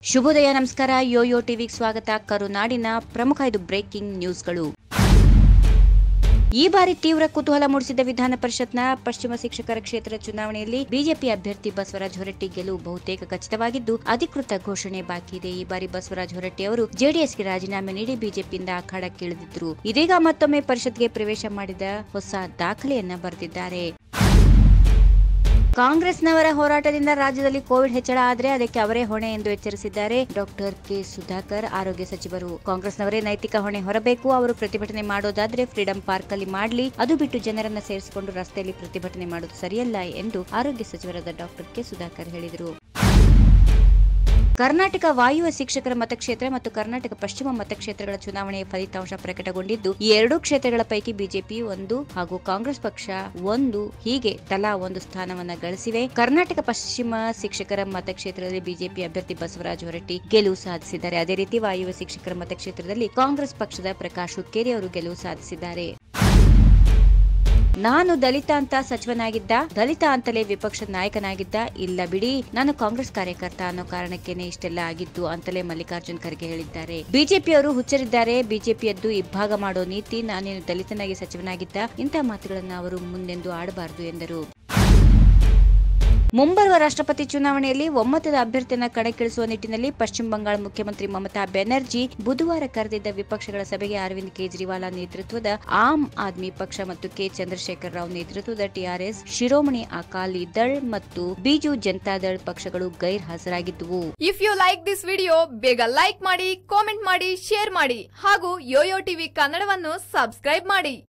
ಶುಭೋದಯ ನಮಸ್ಕಾರ ಯೋಯೋ ಟಿವಿಗೆ ಸ್ವಾಗತ ಕರುನಾಡಿನ ಪ್ರಮುಖ ಇದು ಬ್ರೇಕಿಂಗ್ ನ್ಯೂಸ್ಗಳು ಈ ಬಾರಿ ತೀವ್ರ ಕುತೂಹಲ ಮೂಡಿಸಿದ ವಿಧಾನ ಪರಿಷತ್ನ ಪಶ್ಚಿಮ ಶಿಕ್ಷಕರ ಕ್ಷೇತ್ರ ಚುನಾವಣೆಯಲ್ಲಿ ಬಿಜೆಪಿ ಅಭ್ಯರ್ಥಿ ಬಸವರಾಜ ಹೊರಟ್ಟಿ ಗೆಲುವು ಬಹುತೇಕ ಖಚಿತವಾಗಿದ್ದು ಅಧಿಕೃತ ಘೋಷಣೆ ಬಾಕಿ ಇದೆ ಈ ಬಾರಿ ಬಸವರಾಜ ಹೊರಟ್ಟಿ ಅವರು ಜೆಡಿಎಸ್ಗೆ ರಾಜೀನಾಮೆ ನೀಡಿ ಬಿಜೆಪಿಯಿಂದ ಅಖಾಡಕ್ಕಿಳಿದಿದ್ರು ಇದೀಗ ಮತ್ತೊಮ್ಮೆ ಪರಿಷತ್ಗೆ ಪ್ರವೇಶ ಮಾಡಿದ ಹೊಸ ದಾಖಲೆಯನ್ನ ಬರೆದಿದ್ದಾರೆ ಕಾಂಗ್ರೆಸ್ನವರ ಹೋರಾಟದಿಂದ ರಾಜ್ಯದಲ್ಲಿ ಕೋವಿಡ್ ಹೆಚ್ಚಳ ಆದರೆ ಅದಕ್ಕೆ ಅವರೇ ಹೊಣೆ ಎಂದು ಎಚ್ಚರಿಸಿದ್ದಾರೆ ಡಾಕ್ಟರ್ ಕೆ ಸುಧಾಕರ್ ಆರೋಗ್ಯ ಸಚಿವರು ಕಾಂಗ್ರೆಸ್ನವರೇ ನೈತಿಕ ಹೊಣೆ ಹೊರಬೇಕು ಅವರು ಪ್ರತಿಭಟನೆ ಮಾಡೋದಾದ್ರೆ ಫ್ರೀಡಂ ಪಾರ್ಕ್ ಅಲ್ಲಿ ಮಾಡಲಿ ಅದು ಬಿಟ್ಟು ಜನರನ್ನ ಸೇರಿಸಿಕೊಂಡು ರಸ್ತೆಯಲ್ಲಿ ಪ್ರತಿಭಟನೆ ಮಾಡೋದು ಸರಿಯಲ್ಲ ಎಂದು ಆರೋಗ್ಯ ಸಚಿವರಾದ ಡಾಕ್ಟರ್ ಕೆ ಸುಧಾಕರ್ ಹೇಳಿದರು ಕರ್ನಾಟಕ ವಾಯುವ್ಯ ಶಿಕ್ಷಕರ ಮತಕ್ಷೇತ್ರ ಮತ್ತು ಕರ್ನಾಟಕ ಪಶ್ಚಿಮ ಮತಕ್ಷೇತ್ರಗಳ ಚುನಾವಣೆಯ ಫಲಿತಾಂಶ ಪ್ರಕಟಗೊಂಡಿದ್ದು ಈ ಎರಡೂ ಕ್ಷೇತ್ರಗಳ ಪೈಕಿ ಬಿಜೆಪಿ ಒಂದು ಹಾಗೂ ಕಾಂಗ್ರೆಸ್ ಪಕ್ಷ ಒಂದು ಹೀಗೆ ತಲಾ ಒಂದು ಸ್ಥಾನವನ್ನ ಗಳಿಸಿವೆ ಕರ್ನಾಟಕ ಪಶ್ಚಿಮ ಶಿಕ್ಷಕರ ಮತಕ್ಷೇತ್ರದಲ್ಲಿ ಬಿಜೆಪಿ ಅಭ್ಯರ್ಥಿ ಬಸವರಾಜ ಹೊರಟ್ಟಿ ಗೆಲುವು ಸಾಧಿಸಿದ್ದಾರೆ ಅದೇ ರೀತಿ ವಾಯುವ್ಯ ಶಿಕ್ಷಕರ ಮತಕ್ಷೇತ್ರದಲ್ಲಿ ಕಾಂಗ್ರೆಸ್ ಪಕ್ಷದ ಪ್ರಕಾಶ್ ಹುಕ್ಕೇರಿ ಅವರು ಗೆಲುವು ಸಾಧಿಸಿದ್ದಾರೆ ನಾನು ದಲಿತ ಅಂತ ಸಚಿವನಾಗಿದ್ದ ದಲಿತ ಅಂತಲೇ ವಿಪಕ್ಷ ನಾಯಕನಾಗಿದ್ದ ಇಲ್ಲ ಬಿಡಿ ನಾನು ಕಾಂಗ್ರೆಸ್ ಕಾರ್ಯಕರ್ತ ಅನ್ನೋ ಕಾರಣಕ್ಕೇನೆ ಇಷ್ಟೆಲ್ಲ ಆಗಿದ್ದು ಅಂತಲೇ ಮಲ್ಲಿಕಾರ್ಜುನ್ ಖರ್ಗೆ ಹೇಳಿದ್ದಾರೆ ಬಿಜೆಪಿಯವರು ಹುಚ್ಚರಿದ್ದಾರೆ ಬಿಜೆಪಿಯದ್ದು ಇಬ್ಬಾಗ ಮಾಡೋ ನೀತಿ ನಾನೇನು ದಲಿತನಾಗಿ ಸಚಿವನಾಗಿದ್ದ ಇಂಥ ಮಾತುಗಳನ್ನು ಅವರು ಮುಂದೆಂದು ಆಡಬಾರದು ಎಂದರು ಮುಂಬರುವ ರಾಷ್ಟ್ರಪತಿ ಚುನಾವಣೆಯಲ್ಲಿ ಒಮ್ಮತದ ಅಭ್ಯರ್ಥಿಯನ್ನ ಕಣಕ್ಕಿಳಿಸುವ ನಿಟ್ಟಿನಲ್ಲಿ ಪಶ್ಚಿಮ ಬಂಗಾಳ ಮುಖ್ಯಮಂತ್ರಿ ಮಮತಾ ಬೆನರ್ಜಿ ಬುಧವಾರ ಕರೆದಿದ್ದ ವಿಪಕ್ಷಗಳ ಸಭೆಗೆ ಅರವಿಂದ್ ಕೇಜ್ರಿವಾಲ್ ನೇತೃತ್ವದ ಆಮ್ ಆದ್ಮಿ ಪಕ್ಷ ಮತ್ತು ಕೆ ಚಂದ್ರಶೇಖರ್ ರಾವ್ ನೇತೃತ್ವದ ಟಿಆರ್ಎಸ್ ಶಿರೋಮಣಿ ಅಕಾಲಿ ದಳ್ ಮತ್ತು ಬಿಜು ಜನತಾದಳ್ ಪಕ್ಷಗಳು ಗೈರ್ ಹಾಜರಾಗಿದ್ದುವು if you like this video ಬೇಗ ಲೈಕ್ ಮಾಡಿ ಕಾಮೆಂಟ್ ಮಾಡಿ ಶೇರ್ ಮಾಡಿ ಹಾಗೂ ಯೋಯೋ ಟಿವಿ ಕನ್ನಡವನ್ನು ಸಬ್ಸ್ಕ್ರೈಬ್ ಮಾಡಿ